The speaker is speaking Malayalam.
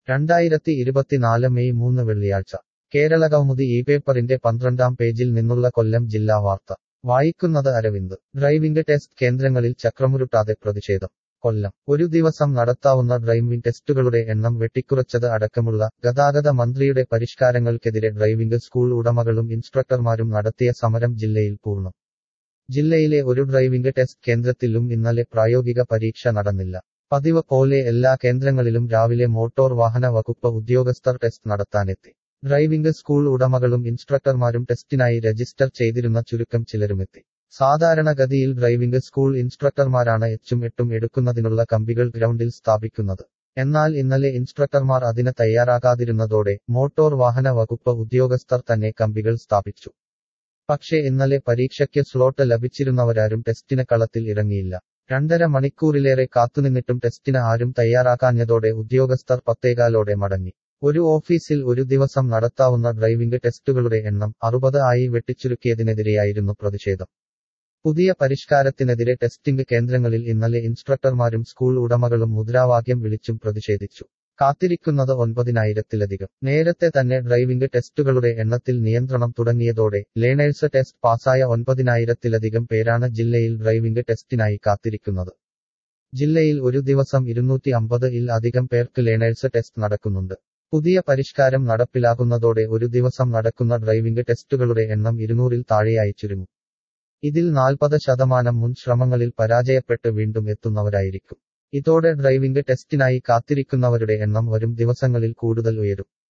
രണ്ടായിരത്തി ഇരുപത്തിനാല് മെയ് മൂന്ന് വെള്ളിയാഴ്ച കേരള കൗമുദി ഈ പേപ്പറിന്റെ പന്ത്രണ്ടാം പേജിൽ നിന്നുള്ള കൊല്ലം ജില്ലാ വാർത്ത വായിക്കുന്നത് അരവിന്ദ് ഡ്രൈവിംഗ് ടെസ്റ്റ് കേന്ദ്രങ്ങളിൽ ചക്രമുരുട്ടാതെ പ്രതിഷേധം കൊല്ലം ഒരു ദിവസം നടത്താവുന്ന ഡ്രൈവിംഗ് ടെസ്റ്റുകളുടെ എണ്ണം വെട്ടിക്കുറച്ചത് അടക്കമുള്ള ഗതാഗത മന്ത്രിയുടെ പരിഷ്കാരങ്ങൾക്കെതിരെ ഡ്രൈവിംഗ് സ്കൂൾ ഉടമകളും ഇൻസ്ട്രക്ടർമാരും നടത്തിയ സമരം ജില്ലയിൽ പൂർണ്ണം ജില്ലയിലെ ഒരു ഡ്രൈവിംഗ് ടെസ്റ്റ് കേന്ദ്രത്തിലും ഇന്നലെ പ്രായോഗിക പരീക്ഷ നടന്നില്ല പതിവ് പോലെ എല്ലാ കേന്ദ്രങ്ങളിലും രാവിലെ മോട്ടോർ വാഹന വകുപ്പ് ഉദ്യോഗസ്ഥർ ടെസ്റ്റ് നടത്താനെത്തി ഡ്രൈവിംഗ് സ്കൂൾ ഉടമകളും ഇൻസ്ട്രക്ടർമാരും ടെസ്റ്റിനായി രജിസ്റ്റർ ചെയ്തിരുന്ന ചുരുക്കം ചിലരുമെത്തി സാധാരണഗതിയിൽ ഡ്രൈവിംഗ് സ്കൂൾ ഇൻസ്ട്രക്ടർമാരാണ് എച്ചും എട്ടും എടുക്കുന്നതിനുള്ള കമ്പികൾ ഗ്രൗണ്ടിൽ സ്ഥാപിക്കുന്നത് എന്നാൽ ഇന്നലെ ഇൻസ്ട്രക്ടർമാർ അതിന് തയ്യാറാകാതിരുന്നതോടെ മോട്ടോർ വാഹന വകുപ്പ് ഉദ്യോഗസ്ഥർ തന്നെ കമ്പികൾ സ്ഥാപിച്ചു പക്ഷേ ഇന്നലെ പരീക്ഷയ്ക്ക് സ്ലോട്ട് ലഭിച്ചിരുന്നവരാരും ടെസ്റ്റിന് കളത്തിൽ ഇറങ്ങിയില്ല രണ്ടര മണിക്കൂറിലേറെ കാത്തുനിന്നിട്ടും ടെസ്റ്റിന് ആരും തയ്യാറാക്കാഞ്ഞതോടെ ഉദ്യോഗസ്ഥർ പത്തേകാലോടെ മടങ്ങി ഒരു ഓഫീസിൽ ഒരു ദിവസം നടത്താവുന്ന ഡ്രൈവിംഗ് ടെസ്റ്റുകളുടെ എണ്ണം അറുപത് ആയി വെട്ടിച്ചുരുക്കിയതിനെതിരെയായിരുന്നു പ്രതിഷേധം പുതിയ പരിഷ്കാരത്തിനെതിരെ ടെസ്റ്റിംഗ് കേന്ദ്രങ്ങളിൽ ഇന്നലെ ഇൻസ്ട്രക്ടർമാരും സ്കൂൾ ഉടമകളും മുദ്രാവാക്യം വിളിച്ചും പ്രതിഷേധിച്ചു കാത്തിരിക്കുന്നത് ഒൻപതിനായിരത്തിലധികം നേരത്തെ തന്നെ ഡ്രൈവിംഗ് ടെസ്റ്റുകളുടെ എണ്ണത്തിൽ നിയന്ത്രണം തുടങ്ങിയതോടെ ലേണേഴ്സ് ടെസ്റ്റ് പാസായ ഒൻപതിനായിരത്തിലധികം പേരാണ് ജില്ലയിൽ ഡ്രൈവിംഗ് ടെസ്റ്റിനായി കാത്തിരിക്കുന്നത് ജില്ലയിൽ ഒരു ദിവസം ഇരുന്നൂറ്റി അമ്പത് ഇൽ അധികം പേർക്ക് ലേണേഴ്സ് ടെസ്റ്റ് നടക്കുന്നുണ്ട് പുതിയ പരിഷ്കാരം നടപ്പിലാകുന്നതോടെ ഒരു ദിവസം നടക്കുന്ന ഡ്രൈവിംഗ് ടെസ്റ്റുകളുടെ എണ്ണം ഇരുന്നൂറിൽ താഴെയായി ചുരുങ്ങും ഇതിൽ നാൽപ്പത് ശതമാനം മുൻ ശ്രമങ്ങളിൽ പരാജയപ്പെട്ട് വീണ്ടും എത്തുന്നവരായിരിക്കും ഇതോടെ ഡ്രൈവിംഗ് ടെസ്റ്റിനായി കാത്തിരിക്കുന്നവരുടെ എണ്ണം വരും ദിവസങ്ങളിൽ കൂടുതൽ ഉയരും